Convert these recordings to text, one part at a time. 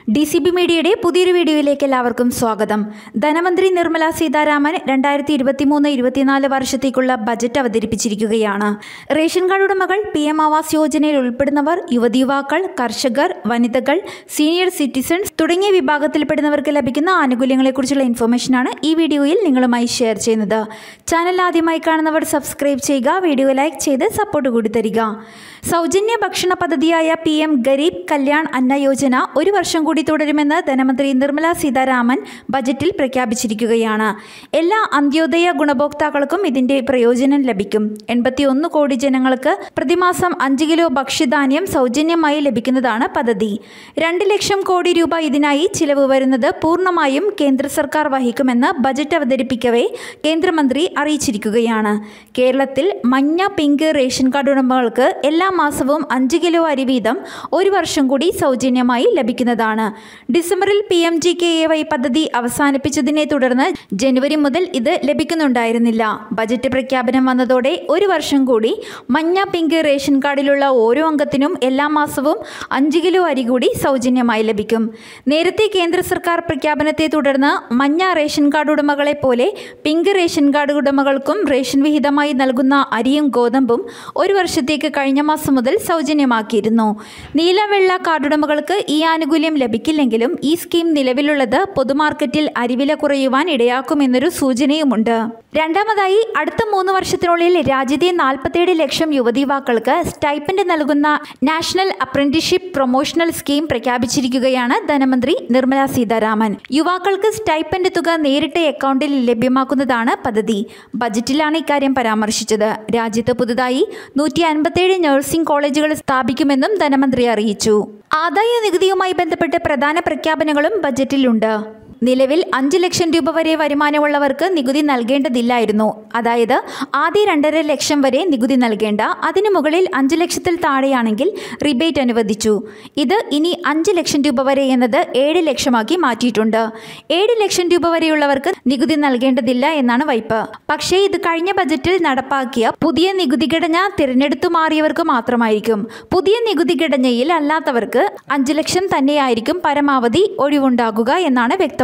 D C B മീഡിയയുടെ പുതിയൊരു വീഡിയോയിലേക്ക് എല്ലാവർക്കും സ്വാഗതം ധനമന്ത്രി നിർമ്മല സീതാരാമൻ രണ്ടായിരത്തി ഇരുപത്തിമൂന്ന് ഇരുപത്തിനാല് വർഷത്തേക്കുള്ള ബജറ്റ് അവതരിപ്പിച്ചിരിക്കുകയാണ് റേഷൻ കാർഡ് ഉടമകൾ പി എം ആവാസ് യോജനയിൽ ഉൾപ്പെടുന്നവർ യുവതി യുവാക്കൾ കർഷകർ വനിതകൾ സീനിയർ സിറ്റിസൺസ് തുടങ്ങിയ വിഭാഗത്തിൽപ്പെടുന്നവർക്ക് ലഭിക്കുന്ന ആനുകൂല്യങ്ങളെക്കുറിച്ചുള്ള ഇൻഫർമേഷനാണ് ഈ വീഡിയോയിൽ നിങ്ങളുമായി ഷെയർ ചെയ്യുന്നത് ചാനൽ ആദ്യമായി കാണുന്നവർ സബ്സ്ക്രൈബ് ചെയ്യുക വീഡിയോ ലൈക്ക് ചെയ്ത് സപ്പോർട്ട് കൂടി തരിക സൗജന്യ ഭക്ഷണ പദ്ധതിയായ പി എം ഗരീബ് കല്യാൺ അന്ന യോജന ഒരു വർഷം കൂടി തുടരുമെന്ന് ധനമന്ത്രി നിർമ്മല സീതാരാമൻ ബജറ്റിൽ പ്രഖ്യാപിച്ചിരിക്കുകയാണ് എല്ലാ അന്ത്യോദയ ഗുണഭോക്താക്കൾക്കും ഇതിന്റെ പ്രയോജനം ലഭിക്കും എൺപത്തിയൊന്ന് കോടി ജനങ്ങൾക്ക് പ്രതിമാസം അഞ്ച് കിലോ ഭക്ഷ്യധാന്യം സൗജന്യമായി ലഭിക്കുന്നതാണ് പദ്ധതി രണ്ട് ലക്ഷം കോടി രൂപ ഇതിനായി ചിലവ് വരുന്നത് പൂർണ്ണമായും കേന്ദ്ര സർക്കാർ വഹിക്കുമെന്ന് ബജറ്റ് അവതരിപ്പിക്കവേ കേന്ദ്രമന്ത്രി അറിയിച്ചിരിക്കുകയാണ് കേരളത്തിൽ മഞ്ഞ പിങ്ക് റേഷൻ കാർഡ് ഉടമകൾക്ക് എല്ലാ മാസവും അഞ്ച് കിലോ അരി വീതം ഒരു വർഷം കൂടി സൗജന്യമായി ലഭിക്കുന്നതാണ് ഡിസംബറിൽ P M G K A Y പദ്ധതി അവസാനിപ്പിച്ചതിനെ തുടർന്ന് ജനുവരി മുതൽ ഇത് ലഭിക്കുന്നുണ്ടായിരുന്നില്ല ബജറ്റ് പ്രഖ്യാപനം വന്നതോടെ ഒരു വർഷം കൂടി മഞ്ഞ പിങ്ക് റേഷൻ കാർഡിലുള്ള ഓരോ അംഗത്തിനും എല്ലാ മാസവും അഞ്ച് കിലോ അരി കൂടി സൗജന്യമായി ലഭിക്കും നേരത്തെ കേന്ദ്ര സർക്കാർ പ്രഖ്യാപനത്തെ തുടർന്ന് മഞ്ഞ റേഷൻ കാർഡ് ഉടമകളെ പോലെ പിങ്ക് റേഷൻ കാർഡ് ഉടമകൾക്കും റേഷൻ വിഹിതമായി നൽകുന്ന അരിയും ഗോതമ്പും ഒരു വർഷത്തേക്ക് കഴിഞ്ഞ മാസം മുതൽ സൗജന്യമാക്കിയിരുന്നു നീല വെള്ള കാർഡുടമകൾക്ക് ഈ ആനുകൂല്യം ലഭിക്കില്ലെങ്കിലും ഈ സ്കീം നിലവിലുള്ളത് പൊതുമാർക്കറ്റിൽ അരിവില കുറയുവാൻ ഇടയാക്കുമെന്നൊരു സൂചനയുമുണ്ട് രണ്ടാമതായി അടുത്ത മൂന്ന് വർഷത്തിനുള്ളിൽ രാജ്യത്തെ നാൽപ്പത്തേഴ് ലക്ഷം യുവതീവാക്കൾക്ക് സ്റ്റൈപ്പൻഡ് നൽകുന്ന നാഷണൽ അപ്രന്റീഷിപ്പ് പ്രൊമോഷണൽ സ്കീം പ്രഖ്യാപിച്ചിരിക്കുകയാണ് ധനമന്ത്രി നിർമ്മല സീതാരാമൻ യുവാക്കൾക്ക് സ്റ്റൈപ്പൻഡ് തുക നേരിട്ട് അക്കൗണ്ടിൽ ലഭ്യമാക്കുന്നതാണ് പദ്ധതി ബജറ്റിലാണ് ഇക്കാര്യം പരാമർശിച്ചത് രാജ്യത്ത് പുതുതായി നൂറ്റി അൻപത്തേഴ് നഴ്സിംഗ് കോളേജുകൾ സ്ഥാപിക്കുമെന്നും ധനമന്ത്രി അറിയിച്ചു ആദായ നികുതിയുമായി ബന്ധപ്പെട്ട് പ്രധാന പ്രഖ്യാപനങ്ങളും ബജറ്റിലുണ്ട് നിലവിൽ അഞ്ച് ലക്ഷം രൂപ വരെ വരുമാനമുള്ളവർക്ക് നികുതി നൽകേണ്ടതില്ലായിരുന്നു അതായത് ആദ്യ രണ്ടര ലക്ഷം വരെ നികുതി നൽകേണ്ട അതിനു മുകളിൽ അഞ്ച് ലക്ഷത്തിൽ താഴെയാണെങ്കിൽ റിബേറ്റ് അനുവദിച്ചു ഇത് ഇനി അഞ്ച് ലക്ഷം രൂപ വരെ എന്നത് ഏഴ് ലക്ഷമാക്കി മാറ്റിയിട്ടുണ്ട് ഏഴ് ലക്ഷം രൂപ വരെയുള്ളവർക്ക് നികുതി നൽകേണ്ടതില്ല എന്നാണ് വയ്പ് പക്ഷേ ഇത് കഴിഞ്ഞ ബജറ്റിൽ നടപ്പാക്കിയ പുതിയ നികുതി ഘടന തിരഞ്ഞെടുത്തു മാറിയവർക്ക് മാത്രമായിരിക്കും പുതിയ നികുതി ഘടനയിൽ അല്ലാത്തവർക്ക് അഞ്ച് ലക്ഷം തന്നെയായിരിക്കും പരമാവധി ഒഴിവുണ്ടാകുക എന്നാണ് വ്യക്തമാക്കുന്നത്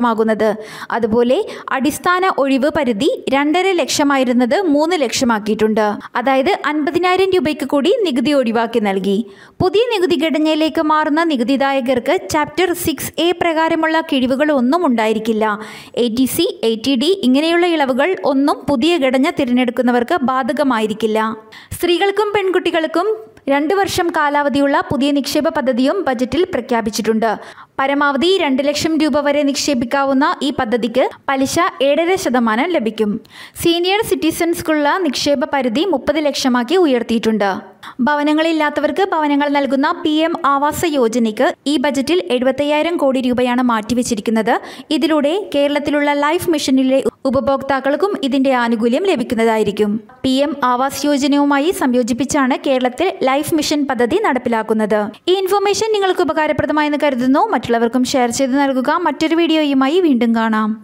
അതുപോലെ അടിസ്ഥാന ഒഴിവ് പരിധി രണ്ടര ലക്ഷമായിരുന്നത് മൂന്ന് ലക്ഷമാക്കിയിട്ടുണ്ട് അതായത് അൻപതിനായിരം രൂപയ്ക്ക് കൂടി നികുതി ഒഴിവാക്കി നൽകി പുതിയ നികുതി ഘടനയിലേക്ക് മാറുന്ന നികുതിദായകർക്ക് ചാപ്റ്റർ സിക്സ് എ പ്രകാരമുള്ള കിഴിവുകൾ ഒന്നും ഉണ്ടായിരിക്കില്ല A T C A T D ഇങ്ങനെയുള്ള ഇളവുകൾ ഒന്നും പുതിയ ഘടന തിരഞ്ഞെടുക്കുന്നവർക്ക് ബാധകമായിരിക്കില്ല സ്ത്രീകൾക്കും പെൺകുട്ടികൾക്കും രണ്ട് വർഷം കാലാവധിയുള്ള പുതിയ നിക്ഷേപ പദ്ധതിയും ബജറ്റിൽ പ്രഖ്യാപിച്ചിട്ടുണ്ട് പരമാവധി രണ്ട് ലക്ഷം രൂപ വരെ നിക്ഷേപിക്കാവുന്ന ഈ പദ്ധതിക്ക് പലിശ ഏഴര ശതമാനം ലഭിക്കും സീനിയർ സിറ്റിസൺസ്ക്കുള്ള നിക്ഷേപ പരിധി മുപ്പത് ലക്ഷമാക്കി ഉയർത്തിയിട്ടുണ്ട് ഭവനങ്ങളില്ലാത്തവർക്ക് ഭവനങ്ങൾ നൽകുന്ന പി എം ആവാസ യോജനയ്ക്ക് ഈ ബജറ്റിൽ എഴുപത്തയ്യായിരം കോടി രൂപയാണ് മാറ്റിവെച്ചിരിക്കുന്നത് ഇതിലൂടെ കേരളത്തിലുള്ള ലൈഫ് മിഷനിലെ ഉപഭോക്താക്കൾക്കും ഇതിന്റെ ആനുകൂല്യം ലഭിക്കുന്നതായിരിക്കും പി എം ആവാസ് യോജനയുമായി സംയോജിപ്പിച്ചാണ് കേരളത്തിൽ ലൈഫ് മിഷൻ പദ്ധതി നടപ്പിലാക്കുന്നത് ഈ ഇൻഫർമേഷൻ നിങ്ങൾക്ക് ഉപകാരപ്രദമായെന്ന് കരുതുന്നു മറ്റുള്ളവർക്കും ഷെയർ ചെയ്ത് നൽകുക മറ്റൊരു വീഡിയോയുമായി വീണ്ടും കാണാം